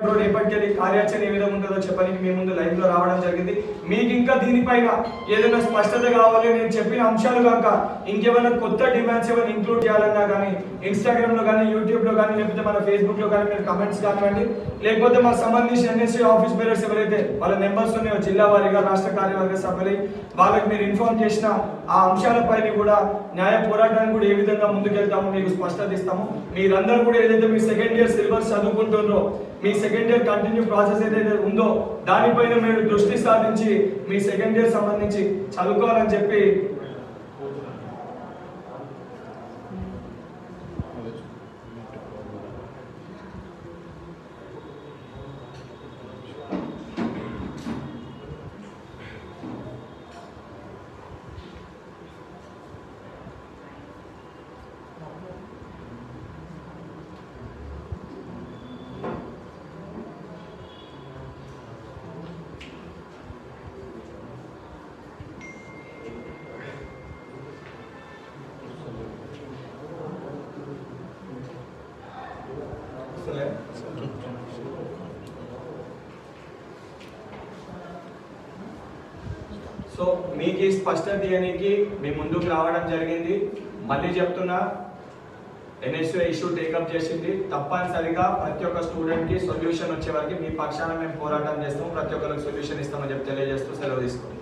ఇప్పుడు రేపటికెళ్ళి కార్యాచరణ ఏ విధంగా ఉంటుందో చెప్పడానికి మీ ముందు లైవ్ లో రావడం జరిగింది మీకు ఇంకా దీనిపైన ఏదైనా స్పష్టత కావాలి నేను చెప్పిన అంశాలు కాక ఇంకేమైనా కొత్త డిమాండ్స్ ఏమైనా ఇంక్లూడ్ చేయాలన్నా కానీ ఇన్స్టాగ్రామ్ లో కానీ యూట్యూబ్ లో కానీ లేకపోతే మన ఫేస్బుక్ లో కానీ మీరు కమెంట్స్ కానివ్వండి లేకపోతే మాకు సంబంధించిన ఎన్ఎస్సీ ఆఫీస్ బేరర్స్ ఎవరైతే వాళ్ళ నెంబర్స్ ఉన్నాయో జిల్లా వారీగా రాష్ట్ర కార్యవర్గ సభ్యులై వాళ్ళకి మీరు ఇన్ఫార్మ్ చేసిన ఆ అంశాలపైన కూడా న్యాయ పోరాటానికి కూడా ఏ విధంగా ముందుకెళ్తామో మీకు స్పష్టత ఇస్తాము మీరందరూ కూడా ఏదైతే మీ సెకండ్ ఇయర్ సిలబస్ చదువుకుంటుండ్రో మీ సెకండ్ ఇయర్ కంటిన్యూ ప్రాసెస్ ఏదైతే ఉందో దానిపైన మీరు దృష్టి సాధించి మీ సెకండ్ ఇయర్ సంబంధించి చదువుకోవాలని చెప్పి సో మీకు ఈ స్పష్టత తీయడానికి మీ ముందుకు రావడం జరిగింది మళ్ళీ చెప్తున్నా ఎన్ఎస్యూ ఇష్యూ టేకప్ చేసింది తప్పనిసరిగా ప్రతి ఒక్క స్టూడెంట్ కి సొల్యూషన్ వచ్చే వరకు మీ పక్షాన మేము పోరాటం చేస్తాము ప్రతి ఒక్కరికి సొల్యూషన్ ఇస్తామని చెప్పి తెలియజేస్తూ సెలవు తీసుకోండి